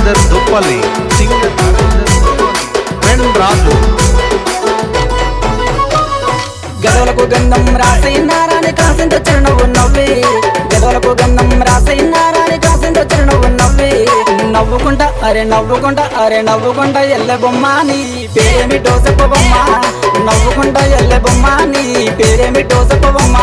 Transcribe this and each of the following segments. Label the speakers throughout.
Speaker 1: Narender Duppali singer Narender Duppali Ven Raju
Speaker 2: గదవలకు గంధం రాసి నారాని కాసింత చిరునవ్వు నవ్వి గదవలకు గంధం రాసి నారాని కాసింత చిరునవ్వు నవ్వి నవ్వుకుంటా అరే నవ్వుకుంటా అరే నవ్వుకుంటా ఎల్లె బొమ్మ నీ పేరేమిటో చెప్పబొమ్మ నవ్వుకుంటా ఎల్లె బొమ్మ నీ పేరేమిటో చెప్పబొమ్మ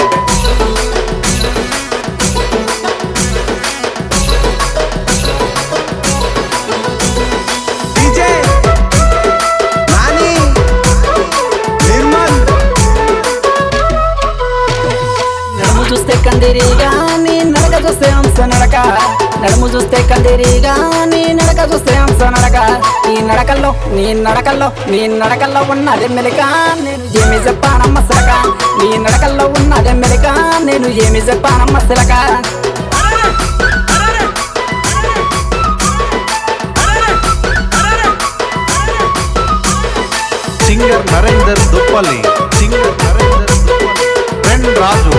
Speaker 3: డీజే నాని నిర్మల్
Speaker 2: నడుము చూస్తే కందిరిగా నీ నడక చూస్తే హంస నడక నడుము చూస్తే కందిరిగా నీ నడక చూస్తే హంస నడక నీ నడకల్లో నీ నడకల్లో నీ నడకల్లో ఉన్నది మెలిక నేను ఏమి చెప్పానమ్మ సిలక నీ నడకల్లో ఉన్నది మెలిక నేను ఏమి చెప్పానమ్మ సిలక
Speaker 1: సింగర్ నరేందర్ దుప్పలి సింగర్ నరేందర్ దుప్పలి వెన్ రాజు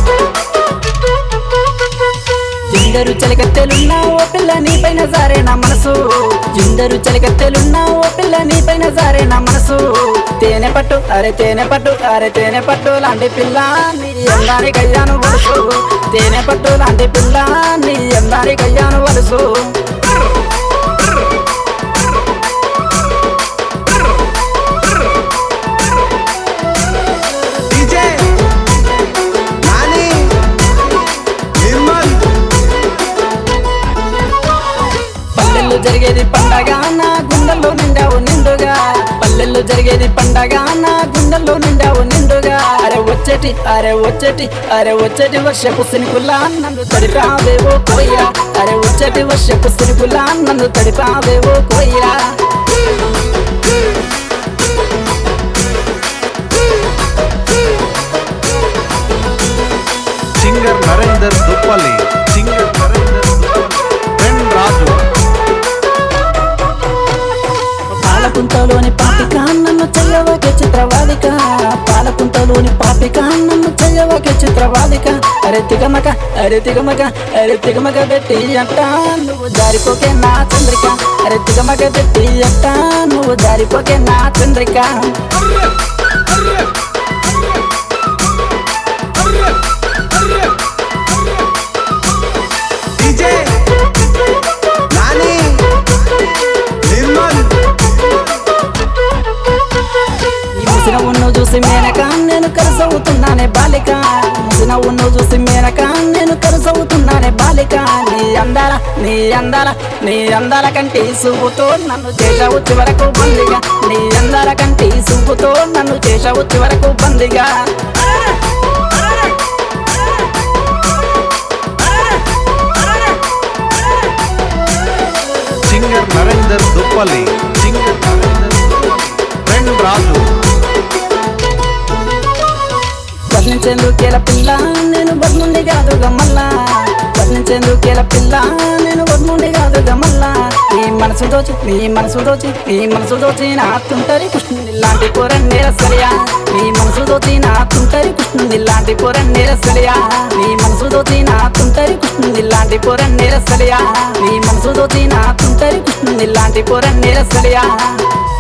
Speaker 2: ఇందరు చలికత్తెలున్నా ఓ పిల్ల నీ పైన సారే నా మనసు ఇందరు చలికత్తెలున్నా ఓ పిల్ల నీ పైన సారే నా మనసు తేనె పట్టు అరే తేనె పట్టు అరే తేనె పట్టు లాంటి పిల్ల నీ అందాని కయ్యాను వలుసు తేనె పట్టు లాంటి పిల్ల నీ అందాని కయ్యాను వలుసు
Speaker 3: డీజే నాని నిర్మల్
Speaker 2: పల్లెల్లో జరిగేది పండగ నా గుండెల్లో నిండావు నిండుగా పల్లెల్లో జరిగేది పండగ నా గుండెల్లో నిండావు నిండుగా అరే వచ్చేటి అరే వచ్చేటి అరే వచ్చేటి వర్షపు సినుకులా నన్ను తడిపావేవో కోయిరా అరే వచ్చేటి వర్షపు సినుకులా నన్ను తడిపావేవో కోయిరా
Speaker 1: సింగర్ నరేందర్ దుప్పలి సింగర్ నరేందర్ దుప్పలి వెన్ రాజు
Speaker 2: పాలకుంటలోని పాపిక నన్ను చెయ్యవకే చిత్రవాదిక పాలకుంటలోని పాపిక నన్ను చెయ్యవకే చిత్రవాదిక అరే తిగమక అరే తిగమక అరే తిగమక పెట్టి అంట నువ్వు జారిపోకే నా చంద్రిక అరే తిగమక పెట్టి అంట నువ్వు జారిపోకే నా చంద్రిక
Speaker 3: డీజే నాని నిర్మల్
Speaker 2: ఈ ముసిన ఉన్ను చూసి మేనక నేను కరుసవుతున్నానే బాలిక ముసిన ఉన్ను చూసి మేనక నేను కరుసవుతున్నానే బాలిక నీ అందాల నీ అందాల నీ అందాల కంటి చూపుతో నన్ను చేసావు చివరకు బందిగా నీ అందాల కంటి చూపుతో నన్ను చేసావు చివరకు బందిగా
Speaker 1: సింగర్ నరేందర్ దుప్పలి సింగర్ నరేందర్ దుప్పలి వెన్ రాజు
Speaker 2: వర్ణించేందుకేల పిల్ల నేను బర్నుండి కాదు గమ్మల్లా వర్ణించేందుకేల పిల్ల నేను బర్నుండి కాదు గమ్మల్లా నీ మనసు దోచి నీ మనసు దోచి నీ మనసు దోచి నా తుంటరి కృష్ణుని లాంటి పోరన్నే రసలియా నీ మనసు దోచి నా తుంటరి కృష్ణుని లాంటి పోరన్నే రసలియా నీ మనసు దోచి నా తుంటరి కృష్ణుని లాంటి పోరన్నే రసలియా నీ మనసు దోచి నా తుంటరి కృష్ణుని లాంటి పోరన్నే రసలియా